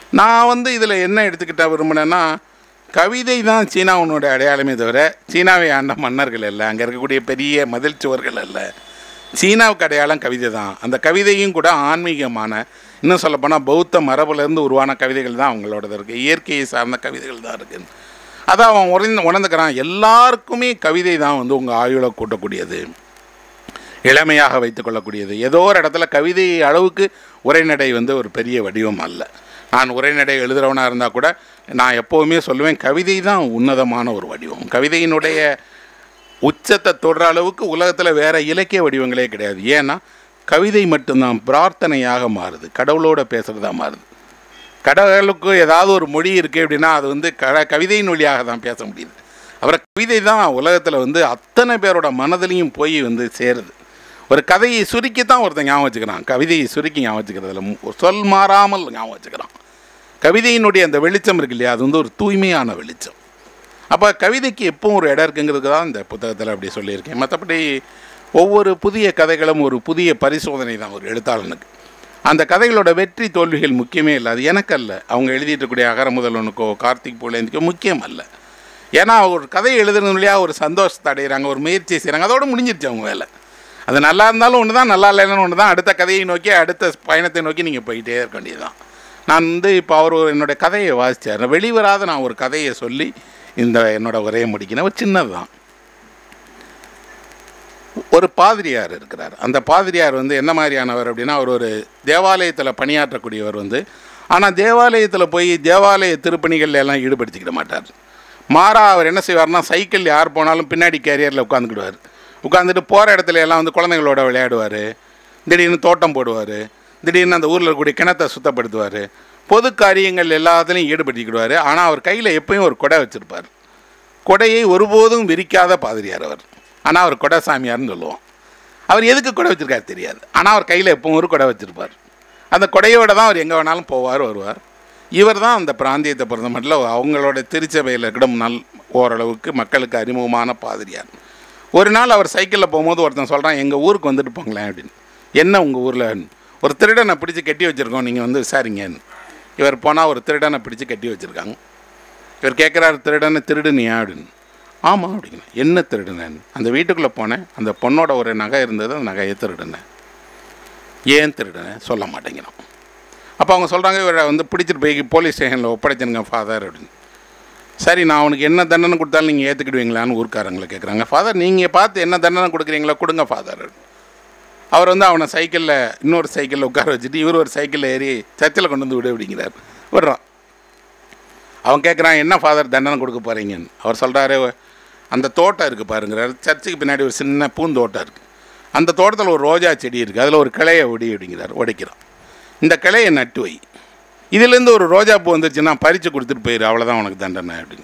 நான் வந்து இதில் என்ன எடுத்துக்கிட்ட விரும்பினேன்னா கவிதை தான் சீனாவுனுடைய அடையாளமே தவிர சீனாவை ஆண்ட மன்னர்கள் அல்ல அங்கே இருக்கக்கூடிய பெரிய மதில் சுவர்கள் அல்ல சீனாவுக்கு அடையாளம் கவிதை தான் அந்த கவிதையும் கூட ஆன்மீகமான இன்னும் சொல்லப்போனால் பௌத்த மரபுலேருந்து உருவான கவிதைகள் தான் அவங்களோடது இருக்குது இயற்கையை சார்ந்த கவிதைகள் தான் இருக்குது அதை அவன் உணர்ந்து உணர்ந்துக்கிறான் எல்லாருக்குமே கவிதை தான் வந்து உங்கள் ஆயுளை கூட்டக்கூடியது இளமையாக வைத்துக்கொள்ளக்கூடியது ஏதோ ஒரு இடத்துல கவிதை அளவுக்கு உரைநடை வந்து ஒரு பெரிய வடிவம் அல்ல நான் உரைநடை எழுதுகிறவனாக இருந்தால் கூட நான் எப்போவுமே சொல்லுவேன் கவிதை தான் உன்னதமான ஒரு வடிவம் கவிதையினுடைய உச்சத்தை தொடுற அளவுக்கு உலகத்தில் வேற இலக்கிய வடிவங்களே கிடையாது ஏன்னா கவிதை மட்டும்தான் பிரார்த்தனையாக மாறுது கடவுளோட பேசுகிறதா மாறுது கடவுளுக்கு ஏதாவது ஒரு மொழி இருக்குது அப்படின்னா அது வந்து க கவிதையின் வழியாக தான் பேச முடியுது அப்புறம் கவிதை தான் உலகத்தில் வந்து அத்தனை பேரோட மனதிலையும் போய் வந்து சேருது ஒரு கதையை சுருக்கி தான் ஒருத்தன் ஞாபகம் வச்சுக்கிறான் கவிதையை சுருக்கி ஞாபகம் வச்சுக்கிறதுல மு- சொல் மாறாமல் ஞாபகம் வச்சுக்கிறான் கவிதையினுடைய அந்த வெளிச்சம் இருக்கு இல்லையா அது வந்து ஒரு தூய்மையான வெளிச்சம் அப்போ கவிதைக்கு எப்பவும் ஒரு இடம் இருக்குங்கிறதுக்கு தான் இந்த புத்தகத்தில் அப்படி சொல்லியிருக்கேன் மற்றபடி ஒவ்வொரு புதிய கதைகளும் ஒரு புதிய பரிசோதனை தான் ஒரு எழுத்தாளனுக்கு அந்த கதைகளோட வெற்றி தோல்விகள் முக்கியமே இல்லை அது எனக்கு அல்ல அவங்க எழுதிட்டு இருக்கக்கூடிய அகர முதல்வனுக்கோ கார்த்திக் புலேந்திக்கோ முக்கியம் அல்ல ஏன்னா ஒரு கதை எழுதுறது வழியா ஒரு சந்தோஷத்தை அடைகிறாங்க ஒரு முயற்சி செய்கிறாங்க அதோட முடிஞ்சிருச்சு அவங்க வேலை அது நல்லா இருந்தாலும் ஒன்று தான் நல்லா இல்லைன்னு ஒன்று தான் அடுத்த கதையை நோக்கி அடுத்த பயணத்தை நோக்கி நீங்கள் போயிட்டே இருக்க வேண்டியதுதான் நான் வந்து இப்போ அவர் ஒரு என்னோட கதையை வாசித்தார் வெளிவராத நான் ஒரு கதையை சொல்லி இந்த என்னோட உரையை முடிக்கிறேன் ஒரு சின்னது தான் ஒரு பாதிரியார் இருக்கிறார் அந்த பாதிரியார் வந்து என்ன மாதிரியானவர் அப்படின்னா அவர் ஒரு தேவாலயத்தில் பணியாற்றக்கூடியவர் வந்து ஆனால் தேவாலயத்தில் போய் தேவாலய திருப்பணிகள்ல எல்லாம் ஈடுபடுத்திக்கிட மாட்டார் மாறா அவர் என்ன செய்வார்னா சைக்கிள் யார் போனாலும் பின்னாடி கேரியரில் உட்காந்துக்கிடுவார் உட்காந்துட்டு போகிற இடத்துல எல்லாம் வந்து குழந்தைங்களோட விளையாடுவார் திடீர்னு தோட்டம் போடுவார் திடீர்னு அந்த ஊரில் இருக்கக்கூடிய கிணத்தை சுத்தப்படுத்துவார் பொது காரியங்கள் எல்லாத்துலேயும் ஈடுபடுத்திக்கிடுவார் ஆனால் அவர் கையில் எப்பயும் ஒரு கொடை வச்சுருப்பார் கொடையை ஒருபோதும் விரிக்காத பாதிரியார் அவர் ஆனால் அவர் கொடை சாமியார்னு சொல்லுவோம் அவர் எதுக்கு கொடை வச்சிருக்காரு தெரியாது ஆனால் அவர் கையில் எப்பவும் ஒரு கொடை வச்சிருப்பார் அந்த கொடையோட தான் அவர் எங்கே வேணாலும் போவார் வருவார் இவர் தான் அந்த பிராந்தியத்தை பொறுத்த மட்டும் அவங்களோட திருச்சபையில் இருக்கிற நல் ஓரளவுக்கு மக்களுக்கு அறிமுகமான பாதிரியார் ஒரு நாள் அவர் சைக்கிளில் போகும்போது ஒருத்தன் சொல்கிறான் எங்கள் ஊருக்கு வந்துட்டு போங்களேன் அப்படின்னு என்ன உங்கள் ஊரில் ஒரு திருடனை பிடிச்சி கட்டி வச்சுருக்கோம் நீங்கள் வந்து விசாரிங்கன்னு இவர் போனால் ஒரு திருடனை பிடிச்சி கட்டி வச்சுருக்காங்க இவர் கேட்குறாரு திருடனை திருடுனியா அப்படின்னு ஆமாம் அப்படிங்க என்ன திருடுனேன் அந்த வீட்டுக்குள்ளே போனேன் அந்த பொண்ணோட ஒரு நகை இருந்தது அந்த நகையை திருடுனேன் ஏன் திருடுனேன் சொல்ல மாட்டேங்கிறான் அப்போ அவங்க சொல்கிறாங்க இவரை வந்து பிடிச்சிட்டு போய் போலீஸ் ஸ்டேஷனில் ஒப்படைச்சிருங்க ஃபாதர் அப்படின்னு சரி நான் அவனுக்கு என்ன தண்டனை கொடுத்தாலும் நீங்கள் ஏற்றுக்கிடுவீங்களான்னு ஊர்க்காரங்களை கேட்குறாங்க ஃபாதர் நீங்கள் பார்த்து என்ன தண்டனை கொடுக்குறீங்களோ கொடுங்க ஃபாதர் அவர் வந்து அவனை சைக்கிளில் இன்னொரு சைக்கிளில் உட்கார வச்சுட்டு இவர் ஒரு சைக்கிளில் ஏறி சர்ச்சில் கொண்டு வந்து விடு அப்படிங்கிறார் விடுறான் அவன் கேட்குறான் என்ன ஃபாதர் தண்டனை கொடுக்க போகிறீங்கன்னு அவர் சொல்கிறாரு அந்த தோட்டம் இருக்குது பாருங்கிறாரு சர்ச்சுக்கு பின்னாடி ஒரு சின்ன பூந்தோட்டம் இருக்குது அந்த தோட்டத்தில் ஒரு ரோஜா செடி இருக்குது அதில் ஒரு கிளையை ஒடி அப்படிங்கிறார் உடைக்கிறான் இந்த கிளையை நட்டு வை இதுலேருந்து ஒரு ரோஜா பூ வந்துருச்சுன்னா பறித்து கொடுத்துட்டு போயிரு அவ்வளோதான் உனக்கு தண்டனை அப்படின்னு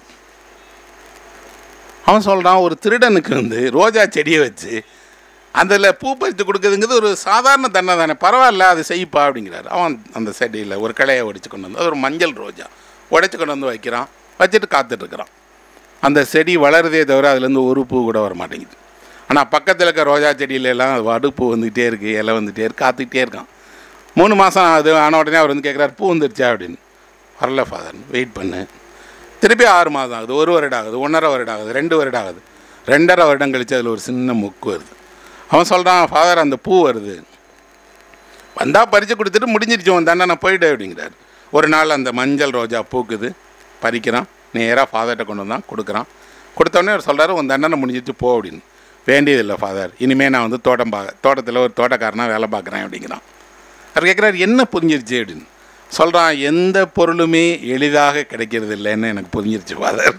அவன் சொல்கிறான் ஒரு திருடனுக்கு வந்து ரோஜா செடியை வச்சு அதில் பூ பறித்து கொடுக்குறதுங்கிறது ஒரு சாதாரண தண்டனை தானே பரவாயில்ல அது செய்ப்பா அப்படிங்கிறாரு அவன் அந்த செடியில் ஒரு கிளையை ஒடிச்சு கொண்டு வந்து அது ஒரு மஞ்சள் ரோஜா உடைச்சு கொண்டு வந்து வைக்கிறான் வச்சுட்டு காத்துட்ருக்குறான் அந்த செடி வளருதே தவிர அதுலேருந்து ஒரு பூ கூட வர மாட்டேங்குது ஆனால் பக்கத்தில் இருக்க ரோஜா செடியில எல்லாம் அது வடு பூ வந்துகிட்டே இருக்குது இலை வந்துகிட்டே இருக்கு காத்துக்கிட்டே இருக்கான் மூணு மாதம் ஆகுது ஆன உடனே அவர் வந்து கேட்குறாரு பூ வந்துருச்சா அப்படின்னு வரல ஃபாதர் வெயிட் பண்ணு திருப்பி ஆறு மாதம் ஆகுது ஒரு வருடம் ஆகுது ஒன்றரை வருடம் ஆகுது ரெண்டு வருடம் ஆகுது ரெண்டரை வருடம் கழிச்சு அதில் ஒரு சின்ன முக்கு வருது அவன் சொல்கிறான் ஃபாதர் அந்த பூ வருது வந்தால் பறித்து கொடுத்துட்டு முடிஞ்சிருச்சு உன் தண்டனை போயிடு அப்படிங்கிறார் ஒரு நாள் அந்த மஞ்சள் ரோஜா பூக்குது பறிக்கிறான் நேராக ஃபாதர்கிட்ட கொண்டு வந்தான் கொடுக்குறான் கொடுத்தோடனே அவர் சொல்கிறாரு உன் தண்டனை முடிஞ்சிட்டு போ அப்படின்னு வேண்டியதில்லை ஃபாதர் இனிமேல் நான் வந்து தோட்டம் பார்க்க தோட்டத்தில் ஒரு தோட்டக்காரனாக வேலை பார்க்குறேன் அப்படிங்கிறான் அவர் கேட்குறாரு என்ன புரிஞ்சிருச்சு அப்படின்னு சொல்கிறான் எந்த பொருளுமே எளிதாக கிடைக்கிறது இல்லைன்னு எனக்கு புரிஞ்சிருச்சு ஃபாதர்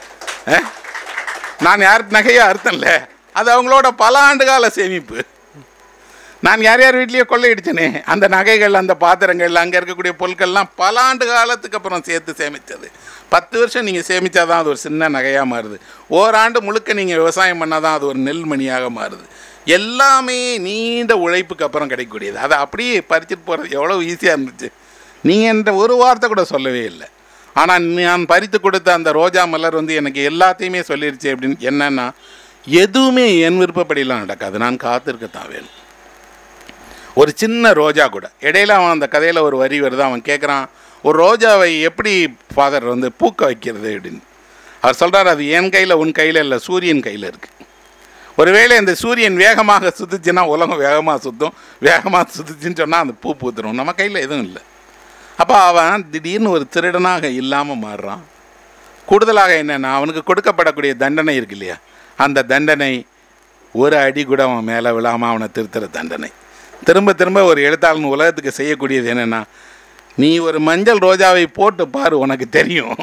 நான் யார் நகையை அர்த்தம்ல அது அவங்களோட பல ஆண்டு கால சேமிப்பு நான் யார் யார் வீட்லேயோ கொள்ளையடிச்சனே அந்த நகைகள் அந்த பாத்திரங்கள் அங்கே இருக்கக்கூடிய பொருட்கள்லாம் பல ஆண்டு காலத்துக்கு அப்புறம் சேர்த்து சேமித்தது பத்து வருஷம் நீங்கள் சேமித்தாதான் அது ஒரு சின்ன நகையாக மாறுது ஓராண்டு முழுக்க நீங்கள் விவசாயம் பண்ணால் தான் அது ஒரு நெல்மணியாக மாறுது எல்லாமே நீண்ட உழைப்புக்கு அப்புறம் கிடைக்கக்கூடியது அதை அப்படியே பறிச்சுட்டு போகிறது எவ்வளோ ஈஸியாக இருந்துச்சு நீங்கள் என்ற ஒரு வார்த்தை கூட சொல்லவே இல்லை ஆனால் நான் பறித்து கொடுத்த அந்த ரோஜா மலர் வந்து எனக்கு எல்லாத்தையுமே சொல்லிருச்சு அப்படின்னு என்னன்னா எதுவுமே என் விருப்பப்படிலாம் நடக்காது நான் காத்திருக்கத்தான் வேணும் ஒரு சின்ன ரோஜா கூட இடையில அவன் அந்த கதையில் ஒரு வரி வருது அவன் கேட்குறான் ஒரு ரோஜாவை எப்படி ஃபாதர் வந்து பூக்க வைக்கிறது அப்படின்னு அவர் சொல்கிறார் அது என் கையில் உன் கையில் இல்லை சூரியன் கையில் இருக்குது ஒருவேளை இந்த சூரியன் வேகமாக சுத்துச்சுன்னா உலகம் வேகமாக சுற்றும் வேகமாக சுத்துச்சுன்னு சொன்னால் அந்த பூ பூத்துரும் நம்ம கையில் எதுவும் இல்லை அப்போ அவன் திடீர்னு ஒரு திருடனாக இல்லாமல் மாறுறான் கூடுதலாக என்னென்னா அவனுக்கு கொடுக்கப்படக்கூடிய தண்டனை இருக்கு இல்லையா அந்த தண்டனை ஒரு அடி கூட அவன் மேலே விழாமல் அவனை திருத்துற தண்டனை திரும்ப திரும்ப ஒரு எழுத்தாளன் உலகத்துக்கு செய்யக்கூடியது என்னென்னா நீ ஒரு மஞ்சள் ரோஜாவை போட்டு பாரு உனக்கு தெரியும்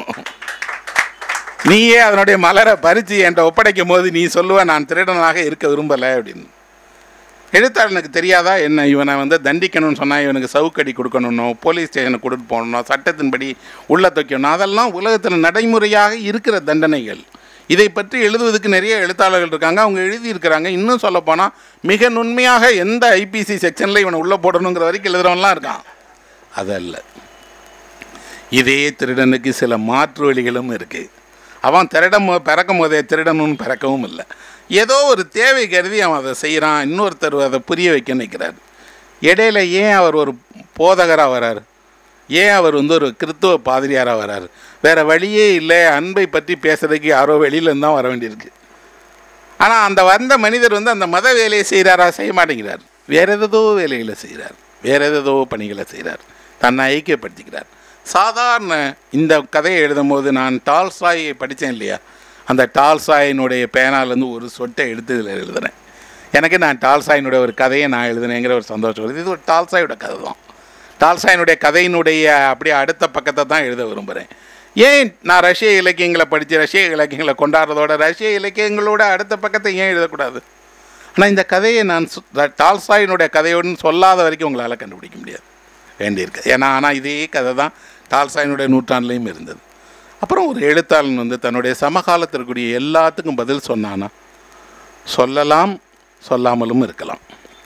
நீயே அதனுடைய மலரை பறித்து என்கிட்ட ஒப்படைக்கும் போது நீ சொல்லுவ நான் திருடனாக இருக்க விரும்பலை அப்படின்னு எழுத்தாளனுக்கு தெரியாதா என்ன இவனை வந்து தண்டிக்கணும்னு சொன்னால் இவனுக்கு சவுக்கடி கொடுக்கணும்னோ போலீஸ் ஸ்டேஷனுக்கு கொடுத்து போகணும் சட்டத்தின்படி உள்ள வைக்கணும் அதெல்லாம் உலகத்தில் நடைமுறையாக இருக்கிற தண்டனைகள் இதை பற்றி எழுதுவதற்கு நிறைய எழுத்தாளர்கள் இருக்காங்க அவங்க எழுதியிருக்கிறாங்க இன்னும் சொல்லப்போனால் மிக நுண்மையாக எந்த ஐபிசி செக்ஷனில் இவனை உள்ளே போடணுங்கிற வரைக்கும் எழுதுறவன்லாம் இருக்கான் அதல்ல இதே திருடனுக்கு சில மாற்று வழிகளும் இருக்குது அவன் திருடம் போ- பிறக்கும் போதே திருடனும் பிறக்கவும் இல்லை ஏதோ ஒரு தேவை கருதி அவன் அதை செய்கிறான் இன்னொருத்தர் அதை புரிய வைக்க நிற்கிறார் இடையில ஏன் அவர் ஒரு போதகராக வரார் ஏன் அவர் வந்து ஒரு கிறித்துவ பாதிரியாராக வரார் வேறு வழியே இல்லை அன்பை பற்றி பேசுறதுக்கு யாரோ வெளியிலேருந்து தான் வர வேண்டியிருக்கு ஆனால் அந்த வந்த மனிதர் வந்து அந்த மத வேலையை செய்கிறாரா செய்ய மாட்டேங்கிறார் வேற ஏதோ வேலைகளை செய்கிறார் வேற ஏதோ பணிகளை செய்கிறார் தன்னை ஐக்கியப்படுத்திக்கிறார் சாதாரண இந்த கதையை எழுதும் போது நான் டால்சாயை படித்தேன் இல்லையா அந்த டால்சாயினுடைய பேனாலேருந்து ஒரு சொட்டை எடுத்து இதில் எழுதுறேன் எனக்கு நான் டால்சாயினுடைய ஒரு கதையை நான் எழுதுனேங்கிற ஒரு சந்தோஷம் வருது இது ஒரு டால்சாயோட கதை தான் டால்சாயினுடைய கதையினுடைய அப்படியே அடுத்த பக்கத்தை தான் எழுத விரும்புகிறேன் ஏன் நான் ரஷ்ய இலக்கியங்களை படித்து ரஷ்ய இலக்கியங்களை கொண்டாடுறதோட ரஷ்ய இலக்கியங்களோட அடுத்த பக்கத்தை ஏன் எழுதக்கூடாது ஆனால் இந்த கதையை நான் சு- ட- டால்ஸ்டாயினுடைய கதையோடு சொல்லாத வரைக்கும் உங்களால் கண்டுபிடிக்க முடியாது வேண்டியிருக்கு ஏன்னா ஆனால் இதே கதை தான் டால்ஸ்டாயினுடைய நூற்றாண்டுலேயும் இருந்தது அப்புறம் ஒரு எழுத்தாளன் வந்து தன்னுடைய சமகாலத்தில் இருக்கக்கூடிய எல்லாத்துக்கும் பதில் சொன்னானா சொல்லலாம் சொல்லாமலும் இருக்கலாம்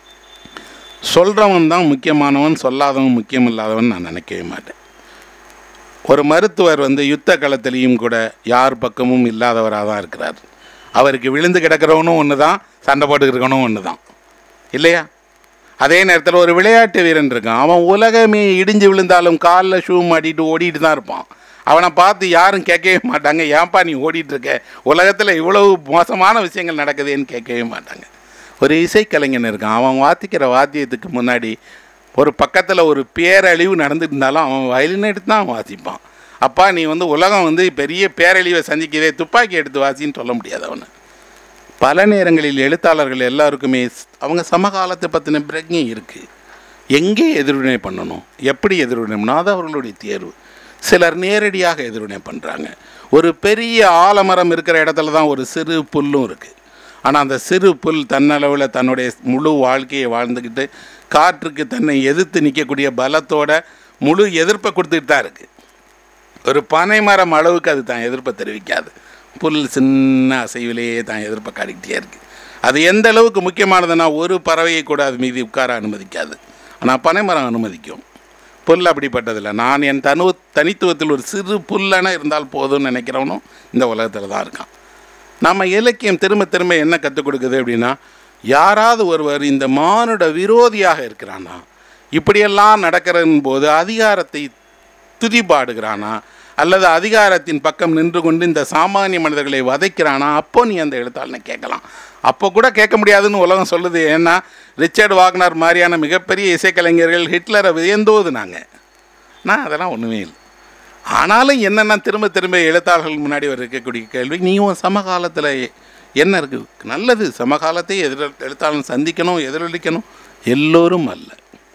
சொல்கிறவன் தான் முக்கியமானவன் சொல்லாதவன் முக்கியம் இல்லாதவன் நான் நினைக்கவே மாட்டேன் ஒரு மருத்துவர் வந்து யுத்த களத்திலையும் கூட யார் பக்கமும் இல்லாதவராக தான் இருக்கிறார் அவருக்கு விழுந்து கிடக்கிறவனும் ஒன்று தான் சண்டை போட்டுக்கிட்டு இருக்கவனும் ஒன்று தான் இல்லையா அதே நேரத்தில் ஒரு விளையாட்டு வீரன் இருக்கான் அவன் உலகமே இடிஞ்சு விழுந்தாலும் காலில் ஷூ மாட்டிட்டு ஓடிட்டு தான் இருப்பான் அவனை பார்த்து யாரும் கேட்கவே மாட்டாங்க ஏன்பா நீ ஓடிட்டு இருக்க உலகத்தில் இவ்வளவு மோசமான விஷயங்கள் நடக்குதேன்னு கேட்கவே மாட்டாங்க ஒரு இசைக்கலைஞன் இருக்கான் அவன் வாத்திக்கிற வாத்தியத்துக்கு முன்னாடி ஒரு பக்கத்தில் ஒரு பேரழிவு நடந்துட்டு இருந்தாலும் அவன் வயலின் எடுத்து தான் வாசிப்பான் அப்பா நீ வந்து உலகம் வந்து பெரிய பேரழிவை சந்திக்கதே துப்பாக்கி எடுத்து வாசின்னு சொல்ல முடியாது அவனை பல நேரங்களில் எழுத்தாளர்கள் எல்லாருக்குமே ஸ்- அவங்க சமகாலத்தை பற்றின பிரஜை இருக்குது எங்கே எதிர்வினை பண்ணணும் எப்படி எதிர்வினை பண்ணணும் அது அவர்களுடைய தேர்வு சிலர் நேரடியாக எதிர்வினை பண்ணுறாங்க ஒரு பெரிய ஆலமரம் இருக்கிற இடத்துல தான் ஒரு சிறு புல்லும் இருக்குது ஆனால் அந்த சிறு புல் தன்னளவில் தன்னுடைய முழு வாழ்க்கையை வாழ்ந்துக்கிட்டு காற்றுக்கு தன்னை எதிர்த்து நிற்கக்கூடிய பலத்தோட முழு எதிர்ப்பை கொடுத்துக்கிட்டு தான் இருக்குது ஒரு பனை மரம் அளவுக்கு அது தான் எதிர்ப்பை தெரிவிக்காது புல் சின்ன அசைவிலேயே தான் எதிர்ப்பை காட்டிக்கிட்டே இருக்குது அது எந்த அளவுக்கு முக்கியமானதுன்னா ஒரு பறவையை கூட அது மீது உட்கார அனுமதிக்காது ஆனால் பனைமரம் அனுமதிக்கும் புல் அப்படிப்பட்டதில்லை நான் என் தனு தனித்துவத்தில் ஒரு சிறு புல்லென இருந்தால் போதும்னு நினைக்கிறவனும் இந்த உலகத்தில் தான் இருக்கான் நம்ம இலக்கியம் திரும்ப திரும்ப என்ன கற்றுக் கொடுக்குது அப்படின்னா யாராவது ஒருவர் இந்த மானுட விரோதியாக இருக்கிறானா இப்படியெல்லாம் நடக்கிறன் போது அதிகாரத்தை துதிபாடுகிறானா அல்லது அதிகாரத்தின் பக்கம் நின்று கொண்டு இந்த சாமானிய மனிதர்களை வதைக்கிறானா அப்போ நீ அந்த எழுத்தாளனை கேட்கலாம் அப்போ கூட கேட்க முடியாதுன்னு உலகம் சொல்லுது ஏன்னா ரிச்சர்ட் வாக்னர் மாதிரியான மிகப்பெரிய இசைக்கலைஞர்கள் ஹிட்லரை வியந்தோதுனாங்க நான் அதெல்லாம் ஒன்றுமே இல்லை ஆனாலும் என்னென்னா திரும்ப திரும்ப எழுத்தாளர்கள் முன்னாடி வர இருக்கக்கூடிய கேள்வி நீயும் சமகாலத்தில் என்ன இருக்குது நல்லது சமகாலத்தை எதிர் எழுத்தாளன் சந்திக்கணும் எதிரொலிக்கணும் எல்லோரும் அல்ல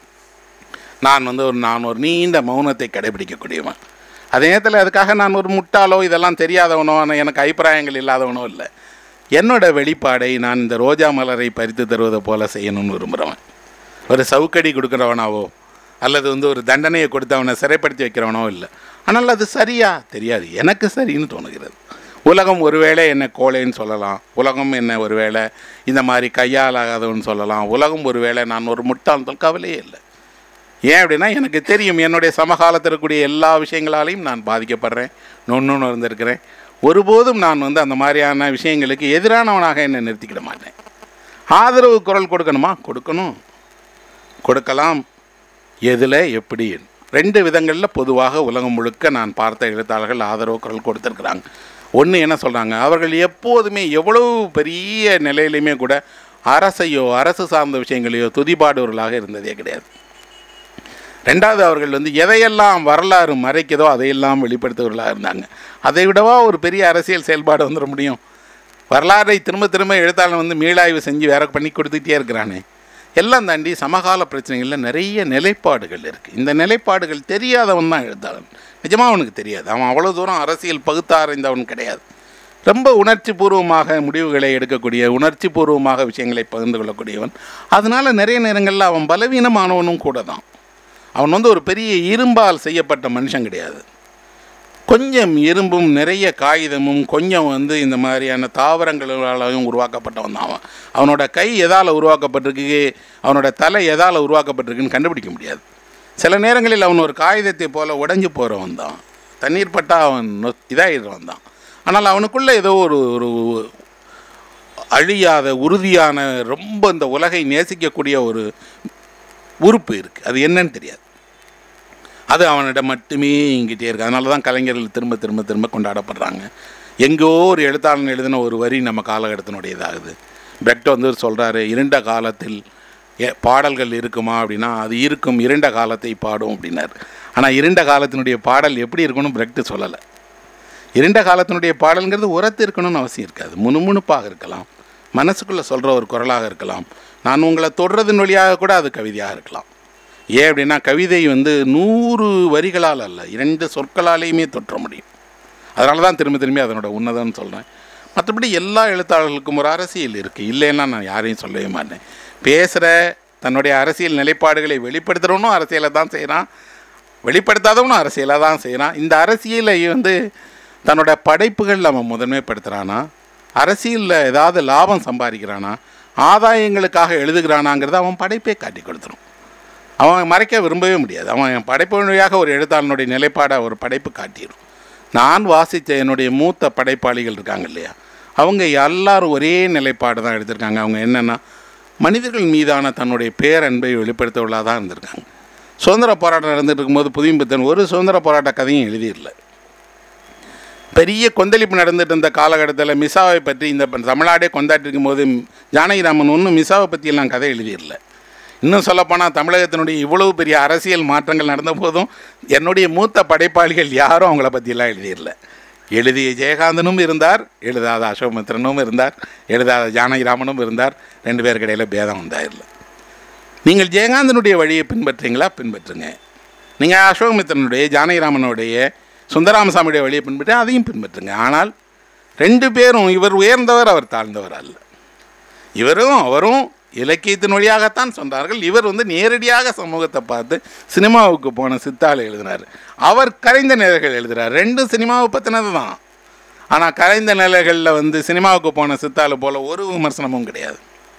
நான் வந்து ஒரு நான் ஒரு நீண்ட மௌனத்தை கடைபிடிக்கக்கூடியவன் அதே நேரத்தில் அதுக்காக நான் ஒரு முட்டாளோ இதெல்லாம் தெரியாதவனோ ஆனா எனக்கு அபிப்பிராயங்கள் இல்லாதவனோ இல்லை என்னோட வெளிப்பாடை நான் இந்த ரோஜா மலரை பறித்து தருவதை போல செய்யணும்னு விரும்புகிறவன் ஒரு சவுக்கடி கொடுக்குறவனாவோ அல்லது வந்து ஒரு தண்டனையை கொடுத்து அவனை சிறைப்படுத்தி வைக்கிறவனோ இல்லை ஆனால் அது சரியா தெரியாது எனக்கு சரின்னு தோணுகிறது உலகம் ஒருவேளை என்ன கோழைன்னு சொல்லலாம் உலகம் என்ன ஒருவேளை இந்த மாதிரி கையாலாகாதவன்னு சொல்லலாம் உலகம் ஒருவேளை நான் ஒரு முட்டாள் கவலையே இல்லை ஏன் அப்படின்னா எனக்கு தெரியும் என்னுடைய சமகாலத்தில் இருக்கக்கூடிய எல்லா விஷயங்களாலையும் நான் பாதிக்கப்படுறேன் நொன்னு இருந்திருக்கிறேன் ஒருபோதும் நான் வந்து அந்த மாதிரியான விஷயங்களுக்கு எதிரானவனாக என்னை நிறுத்திக்கிட மாட்டேன் ஆதரவு குரல் கொடுக்கணுமா கொடுக்கணும் கொடுக்கலாம் எதில் எப்படி ரெண்டு விதங்களில் பொதுவாக உலகம் முழுக்க நான் பார்த்த எழுத்தாளர்கள் ஆதரவு குரல் கொடுத்துருக்குறாங்க ஒன்று என்ன சொல்கிறாங்க அவர்கள் எப்போதுமே எவ்வளவு பெரிய நிலையிலையுமே கூட அரசையோ அரசு சார்ந்த விஷயங்களையோ துதிபாடுவர்களாக இருந்ததே கிடையாது ரெண்டாவது அவர்கள் வந்து எதையெல்லாம் வரலாறு மறைக்குதோ அதையெல்லாம் வெளிப்படுத்துவர்களாக இருந்தாங்க அதை விடவா ஒரு பெரிய அரசியல் செயல்பாடு வந்துட முடியும் வரலாறை திரும்ப திரும்ப எழுத்தாளன் வந்து மீளாய்வு செஞ்சு வேற பண்ணி கொடுத்துட்டே இருக்கிறானே எல்லாம் தாண்டி சமகால பிரச்சனைகளில் நிறைய நிலைப்பாடுகள் இருக்குது இந்த நிலைப்பாடுகள் தெரியாதவன் தான் எழுத்தாளன் நிஜமாக அவனுக்கு தெரியாது அவன் அவ்வளோ தூரம் அரசியல் பகுத்தாரைந்தவன் கிடையாது ரொம்ப உணர்ச்சி பூர்வமாக முடிவுகளை எடுக்கக்கூடிய உணர்ச்சி பூர்வமாக விஷயங்களை பகிர்ந்து கொள்ளக்கூடியவன் அதனால் நிறைய நேரங்களில் அவன் பலவீனமானவனும் கூட தான் அவன் வந்து ஒரு பெரிய இரும்பால் செய்யப்பட்ட மனுஷன் கிடையாது கொஞ்சம் இரும்பும் நிறைய காகிதமும் கொஞ்சம் வந்து இந்த மாதிரியான தாவரங்களாலும் உருவாக்கப்பட்டவன் தான் அவன் அவனோட கை எதால் உருவாக்கப்பட்டிருக்கு அவனோட தலை எதால் உருவாக்கப்பட்டிருக்குன்னு கண்டுபிடிக்க முடியாது சில நேரங்களில் அவன் ஒரு காகிதத்தை போல உடைஞ்சு போகிறவன் தான் தண்ணீர் பட்டால் அவன் நொ- இதாகிடுறவன் தான் ஆனால் அவனுக்குள்ளே ஏதோ ஒரு ஒரு அழியாத உறுதியான ரொம்ப இந்த உலகை நேசிக்கக்கூடிய ஒரு உறுப்பு இருக்குது அது என்னன்னு தெரியாது அது அவனிடம் மட்டுமே இங்கிட்டே இருக்கு அதனால தான் கலைஞர்கள் திரும்ப திரும்ப திரும்ப கொண்டாடப்படுறாங்க எங்கோ ஒரு எழுத்தாளன் எழுதின ஒரு வரி நம்ம காலகட்டத்தினுடையதாகுது பெக்ட் வந்து சொல்கிறாரு இருண்ட காலத்தில் எ- பாடல்கள் இருக்குமா அப்படின்னா அது இருக்கும் இருண்ட காலத்தை பாடும் அப்படின்னாரு ஆனால் இருண்ட காலத்தினுடைய பாடல் எப்படி இருக்கணும் பிரெக்ட் சொல்லலை இருண்ட காலத்தினுடைய பாடல்ங்கிறது உரத்து இருக்கணும்னு அவசியம் இருக்காது முணுமுணுப்பாக இருக்கலாம் மனசுக்குள்ளே சொல்கிற ஒரு குரலாக இருக்கலாம் நான் உங்களை தொடுறதன் வழியாக கூட அது கவிதையாக இருக்கலாம் ஏன் அப்படின்னா கவிதை வந்து நூறு வரிகளால் அல்ல இரண்டு சொற்களாலேயுமே தொற்ற முடியும் அதனால தான் திரும்ப திரும்பி அதனோட உன்னதம்னு சொல்கிறேன் மற்றபடி எல்லா எழுத்தாளர்களுக்கும் ஒரு அரசியல் இருக்குது இல்லைன்னா நான் யாரையும் சொல்லவே மாட்டேன் பேசுகிற தன்னுடைய அரசியல் நிலைப்பாடுகளை வெளிப்படுத்துகிறவனும் அரசியலை தான் செய்கிறான் வெளிப்படுத்தாதவனும் அரசியலாக தான் செய்கிறான் இந்த அரசியலை வந்து தன்னோட படைப்புகள் அவன் முதன்மைப்படுத்துகிறானா அரசியலில் ஏதாவது லாபம் சம்பாதிக்கிறானா ஆதாயங்களுக்காக எழுதுகிறானாங்கிறத அவன் படைப்பே காட்டி கொடுத்துரும் அவன் மறைக்க விரும்பவே முடியாது அவன் படைப்பு வழியாக ஒரு எழுத்தாளனுடைய நிலைப்பாடை ஒரு படைப்பு காட்டிடும் நான் வாசித்த என்னுடைய மூத்த படைப்பாளிகள் இருக்காங்க இல்லையா அவங்க எல்லாரும் ஒரே நிலைப்பாடு தான் எடுத்திருக்காங்க அவங்க என்னென்னா மனிதர்கள் மீதான தன்னுடைய பேரன்பை வெளிப்படுத்தவர்களாக தான் இருந்திருக்காங்க சுதந்திர போராட்டம் நடந்துட்டு இருக்கும்போது புதியம்பித்தன் ஒரு சுதந்திர போராட்ட கதையும் எழுதிடல பெரிய கொந்தளிப்பு நடந்துட்டு இருந்த காலகட்டத்தில் மிசாவை பற்றி இந்த ப- தமிழ்நாடே கொண்டாடி இருக்கும்போது ஜானகிராமன் ஒன்றும் மிசாவை பற்றியெல்லாம் கதை எழுதிடல இன்னும் சொல்லப்போனால் தமிழகத்தினுடைய இவ்வளவு பெரிய அரசியல் மாற்றங்கள் நடந்த போதும் என்னுடைய மூத்த படைப்பாளிகள் யாரும் அவங்கள பற்றியெல்லாம் எழுதிடல எழுதிய ஜெயகாந்தனும் இருந்தார் எழுதாத அசோகமித்திரனும் இருந்தார் எழுதாத ஜானகிராமனும் இருந்தார் ரெண்டு பேருக்கு இடையில பேதம் உண்டாயிரல நீங்கள் ஜெயகாந்தனுடைய வழியை பின்பற்றுறீங்களா பின்பற்றுங்க நீங்கள் அசோகமித்திரனுடைய ஜானகிராமனுடைய சுந்தராமசாமியுடைய வழியை பின்பற்றி அதையும் பின்பற்றுங்க ஆனால் ரெண்டு பேரும் இவர் உயர்ந்தவர் அவர் தாழ்ந்தவர் அல்ல இவரும் அவரும் இலக்கியத்தின் வழியாகத்தான் சொன்னார்கள் இவர் வந்து நேரடியாக சமூகத்தை பார்த்து சினிமாவுக்கு போன சித்தாள் எழுதினார் அவர் கரைந்த நிலைகள் எழுதுறார் ரெண்டும் சினிமாவை பற்றினது தான் ஆனால் கரைந்த நிலைகளில் வந்து சினிமாவுக்கு போன சித்தாள் போல் ஒரு விமர்சனமும் கிடையாது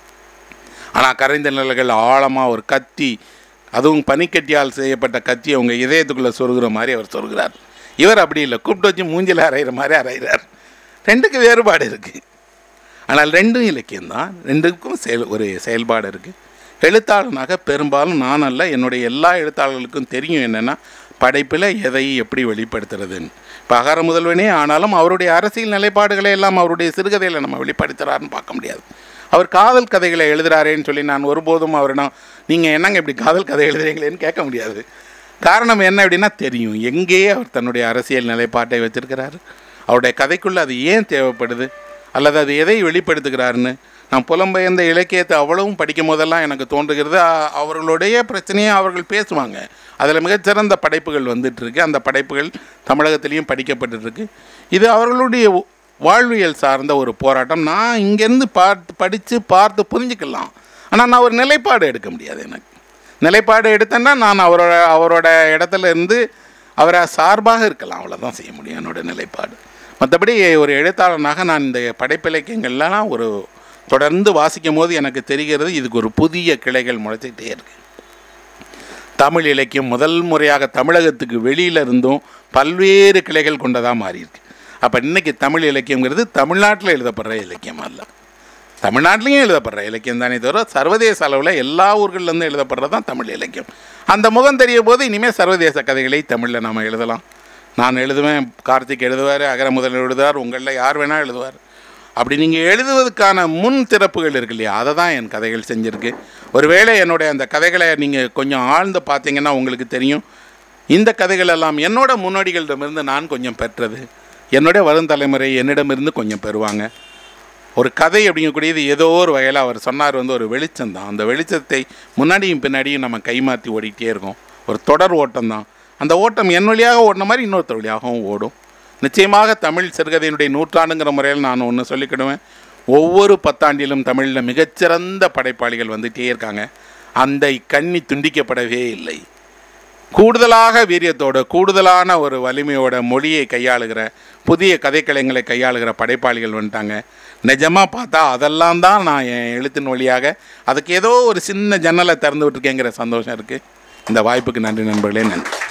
ஆனால் கரைந்த நிலைகள் ஆழமாக ஒரு கத்தி அதுவும் பனிக்கட்டியால் செய்யப்பட்ட கத்தி அவங்க இதயத்துக்குள்ளே சொருகிற மாதிரி அவர் சொருகிறார் இவர் அப்படி இல்லை கூப்பிட்டு வச்சு மூஞ்சில் அரைகிற மாதிரி அரைகிறார் ரெண்டுக்கு வேறுபாடு இருக்குது ஆனால் ரெண்டும் இலக்கியம்தான் ரெண்டுக்கும் செயல் ஒரு செயல்பாடு இருக்குது எழுத்தாளனாக பெரும்பாலும் நான் அல்ல என்னுடைய எல்லா எழுத்தாளர்களுக்கும் தெரியும் என்னென்னா படைப்பில் எதை எப்படி வெளிப்படுத்துறதுன்னு இப்போ அகர முதல்வனே ஆனாலும் அவருடைய அரசியல் நிலைப்பாடுகளை எல்லாம் அவருடைய சிறுகதையில் நம்ம வெளிப்படுத்துகிறாருன்னு பார்க்க முடியாது அவர் காதல் கதைகளை எழுதுறாரேன்னு சொல்லி நான் ஒருபோதும் அவரிடம் நீங்கள் என்னங்க இப்படி காதல் கதை எழுதுறீங்களேன்னு கேட்க முடியாது காரணம் என்ன அப்படின்னா தெரியும் எங்கேயே அவர் தன்னுடைய அரசியல் நிலைப்பாட்டை வச்சிருக்கிறாரு அவருடைய கதைக்குள்ளே அது ஏன் தேவைப்படுது அல்லது அது எதை வெளிப்படுத்துகிறாருன்னு நான் புலம்பெயர்ந்த இலக்கியத்தை அவ்வளவும் படிக்கும் போதெல்லாம் எனக்கு தோன்றுகிறது அ- அவர்களுடைய பிரச்சனையை அவர்கள் பேசுவாங்க அதில் மிகச்சிறந்த படைப்புகள் வந்துட்டு இருக்கு அந்த படைப்புகள் தமிழகத்திலையும் படிக்கப்பட்டுட்டு இருக்கு இது அவர்களுடைய வ- வாழ்வியல் சார்ந்த ஒரு போராட்டம் நான் இங்கேருந்து பார்த்து படித்து பார்த்து புரிஞ்சுக்கலாம் ஆனால் நான் ஒரு நிலைப்பாடு எடுக்க முடியாது எனக்கு நிலைப்பாடு எடுத்தேன்னா நான் அவரோட அவரோட இடத்துல இருந்து அவரை சார்பாக இருக்கலாம் அவ்வளோதான் செய்ய முடியும் என்னோட நிலைப்பாடு மற்றபடி ஒரு எழுத்தாளனாக நான் இந்த படைப்பிலக்கியங்கள்லாம் ஒரு தொடர்ந்து வாசிக்கும் போது எனக்கு தெரிகிறது இதுக்கு ஒரு புதிய கிளைகள் முளைச்சிக்கிட்டே இருக்கு தமிழ் இலக்கியம் முதல் முறையாக தமிழகத்துக்கு வெளியில இருந்தும் பல்வேறு கிளைகள் கொண்டதாக மாறியிருக்கு அப்போ இன்னைக்கு தமிழ் இலக்கியங்கிறது தமிழ்நாட்டில் எழுதப்படுற இலக்கியம் அல்ல தமிழ்நாட்டிலையும் எழுதப்படுற இலக்கியம் தானே தவிர சர்வதேச அளவில் எல்லா ஊர்கள்லேருந்து எழுதப்படுறது தான் தமிழ் இலக்கியம் அந்த முகம் தெரிய போது இனிமேல் சர்வதேச கதைகளை தமிழில் நாம் எழுதலாம் நான் எழுதுவேன் கார்த்திக் எழுதுவார் அகர முதல் எழுதுவார் உங்களில் யார் வேணால் எழுதுவார் அப்படி நீங்கள் எழுதுவதற்கான முன் திறப்புகள் இருக்கு இல்லையா அதை தான் என் கதைகள் செஞ்சுருக்கு ஒருவேளை என்னுடைய அந்த கதைகளை நீங்கள் கொஞ்சம் ஆழ்ந்து பார்த்தீங்கன்னா உங்களுக்கு தெரியும் இந்த கதைகள் எல்லாம் என்னோட முன்னோடிகளிடமிருந்து நான் கொஞ்சம் பெற்றது என்னுடைய வரும் தலைமுறை என்னிடமிருந்து கொஞ்சம் பெறுவாங்க ஒரு கதை அப்படிங்கக்கூடியது ஏதோ ஒரு வகையில் அவர் சொன்னார் வந்து ஒரு வெளிச்சம் தான் அந்த வெளிச்சத்தை முன்னாடியும் பின்னாடியும் நம்ம கைமாற்றி ஓடிக்கிட்டே இருக்கோம் ஒரு தொடர் ஓட்டம் தான் அந்த ஓட்டம் என் வழியாக ஓடின மாதிரி இன்னொருத்தர் வழியாகவும் ஓடும் நிச்சயமாக தமிழ் சிறுகதையினுடைய நூற்றாண்டுங்கிற முறையில் நான் ஒன்று சொல்லிக்கிடுவேன் ஒவ்வொரு பத்தாண்டிலும் தமிழில் மிகச்சிறந்த படைப்பாளிகள் வந்துகிட்டே இருக்காங்க அந்த கண்ணி துண்டிக்கப்படவே இல்லை கூடுதலாக வீரியத்தோட கூடுதலான ஒரு வலிமையோட மொழியை கையாளுகிற புதிய கதைக்களங்களை கையாளுகிற படைப்பாளிகள் வந்துட்டாங்க நிஜமாக பார்த்தா அதெல்லாம் தான் நான் என் எழுத்தின் வழியாக அதுக்கு ஏதோ ஒரு சின்ன ஜன்னலை திறந்து விட்டுருக்கேங்கிற சந்தோஷம் இருக்குது இந்த வாய்ப்புக்கு நன்றி நண்பர்களே நன்றி